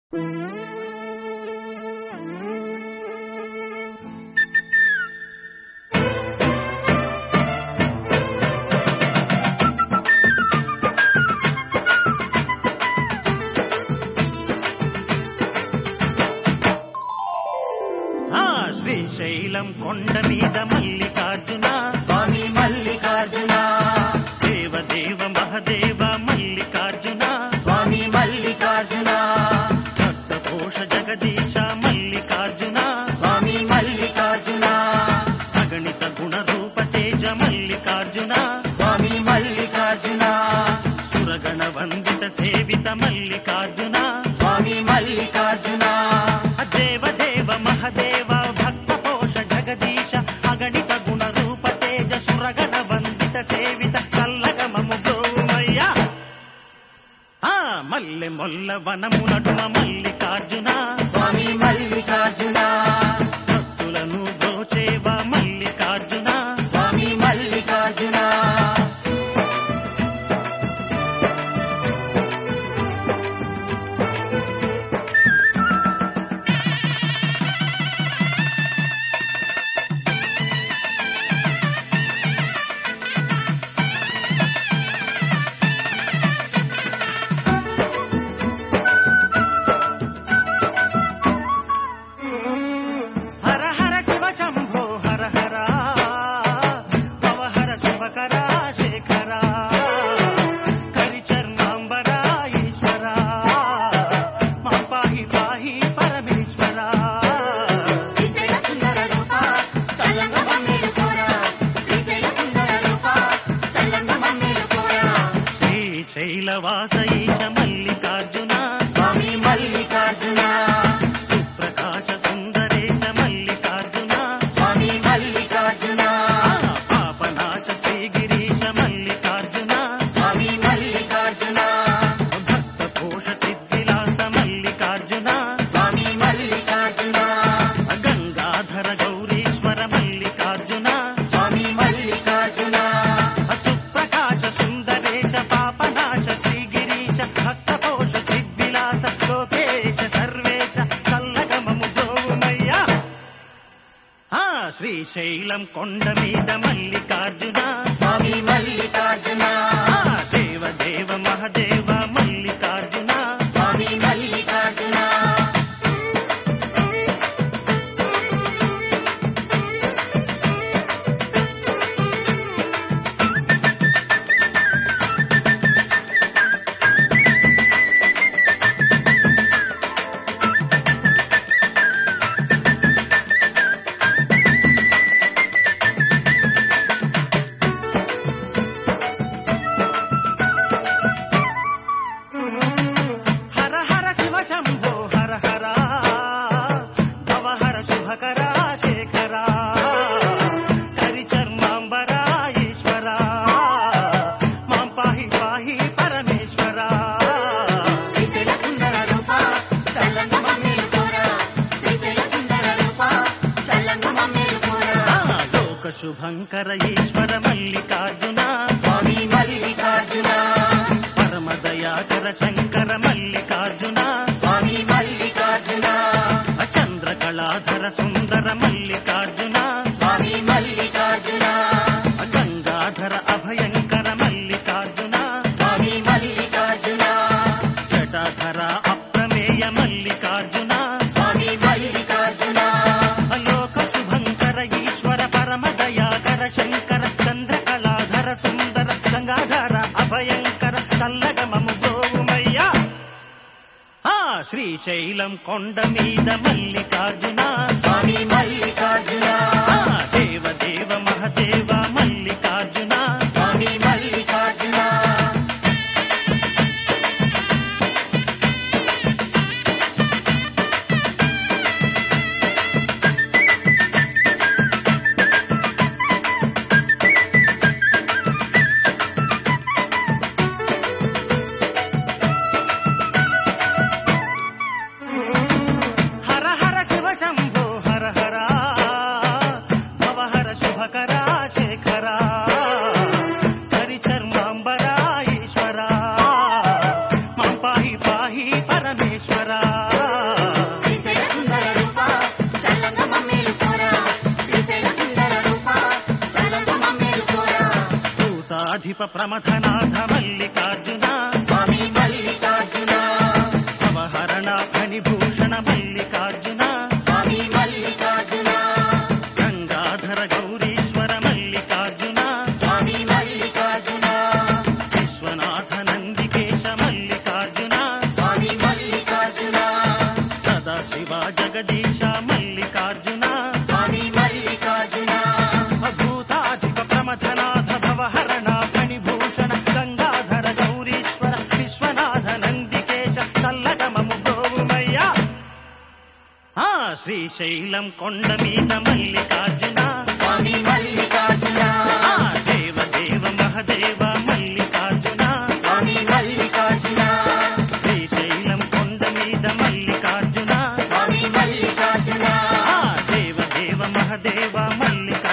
శ్రీశైలం కొండ మీద మల్లికార్జున స్వామి మల్లికార్జున దేవదేవ మహదేవ మల్లికార్జున స్వామి మల్లికార్జున భక్త పోష జగదీశ మల్లికార్జున స్వామి మల్లికార్జున అగణిత గుణ రూప తేజ మల్లికార్జున స్వామి మల్లికార్జున సురగణ వందిత సేవిత మల్లికార్జున స్వామి మల్లికార్జున దేవదేవ మహదేవ భక్త పోష జగదీశ అగణిత గుణ రూప తేజ సురగణ వందిత సేవిత చల్లగమము గోమయ్య ఆ మల్లె మొల్ల వనము నడుమ మల్లికార్జున స్వామి మల్లికార్జున భక్తులను దోచేవ మల్లికార్జున స్వామి మల్లికార్జున హర హర శివ శంభో హర హర భవ హర శివకర శేఖర కరిచర్మాంబర ఈశ్వర మా పాహి పాహి పరమేశ్వర శ్రీశైల సుందర రూప చల్లంగ మమ్మేలు కోరా శ్రీశైల సుందర రూప చల్లంగ మమ్మేలు కోరా శ్రీశైలవాస ఈశ మల్లికార్జున స్వామి మల్లికార్జున సుప్రకాశ సుందరేశ మల్లికార్జున స్వామి మల్లికార్జున పాపనాశ శ్రీగిరీశ మల్లికార్జున స్వామి మల్లికార్జున భక్త పోష సిద్ధిలాస మల్లికార్జున స్వామి మల్లికార్జున గంగాధర గౌరీశ్వర మల్లికార్జున స్వామి మల్లికార్జున సుప్రకాశ సుందరేశ పాపనాశ శ్రీగిరీశ భక్త పోష సిద్ధిలాస లోకేశ సర్వేశ చల్లగమము గోవుమయ్య ఆ శ్రీశైలం కొండ మీద మల్లికార్జున స్వామి మల్లికార్జున ఆ దేవదేవ మహదేవ మల్లికార్జున స్వామి మల్లికార్జున హర హర శివ శంభో హర హర భవ హర శుభకర శేఖర కరిచర్మాంబర ఈశ్వర మాం పాహి పాహి పరమేశ్వర శ్రీశైల సుందర రూప చల్లంగ మమ్మేలు కోరా శ్రీశైల సుందర రూప చల్లంగ మమ్మేలు కోరా ఆ లోక శుభంకర ఈశ్వర మల్లికార్జున స్వామి మల్లికార్జున పరమ దయాకర శంకర మల్లికార్జున స్వామి మల్లికార్జున చంద్ర కళాధర సుందర మల్లికార్జున స్వామి మల్లికార్జున గంగాధర అభయంకర మల్లికార్జున స్వామి మల్లికార్జున జటాధర అప్రమేయ మల్లికార్జున స్వామి మల్లికార్జున అలోక శుభంకర ఈశ్వర పరమ దయాకర శంకర చంద్ర కళాధర సుందర గంగాధర అభయంకర చల్లగమము గోవుమయ్య ఆ శ్రీశైలం కొండ మీద మల్లికార్జున స్వామి మల్లికార్జున ఆ దేవదేవ మహదేవ మల్లికార్జున స్వామి మల్లికార్జున హర హర శివ శంభో హర హర భవ హర శుభకర శేఖర కరిచర్మాంబర ఈశ్వర మాం పాహి పాహి పరమేశ్వర భూతాధిప ప్రమథనాథ మల్లికార్జున స్వామి మల్లికార్జున భవహరణ ఫణిభూషణ మల్లికార్జున స్వామి మల్లికార్జున గంగాధర గౌరీశ్వర మల్లికార్జున స్వామి మల్లికార్జున విశ్వనాథ నందికేశ మల్లికార్జున స్వామి మల్లికార్జున సదాశివ జగదీశ మల్లికార్జున స్వామి మల్లికార్జున భూతాధిప ప్రమథనాథ భవహరణ ఫణిభూషణ గంగాధర గౌరీశ్వర విశ్వనాథ నందికేశ చల్లగమము గోవుమయ్యా ఆ శ్రీశైలం కొండ మీద మల్లికార్జున స్వామి మల్లికార్జున ఆ దేవ దేవ మహదేవ మల్లికార్జున స్వామి మల్లికార్జున శ్రీశైలం కొండ మీద మల్లికార్జున స్వామి మల్లికార్జున ఆ దేవ దేవ మహదేవ మల్లికార్జున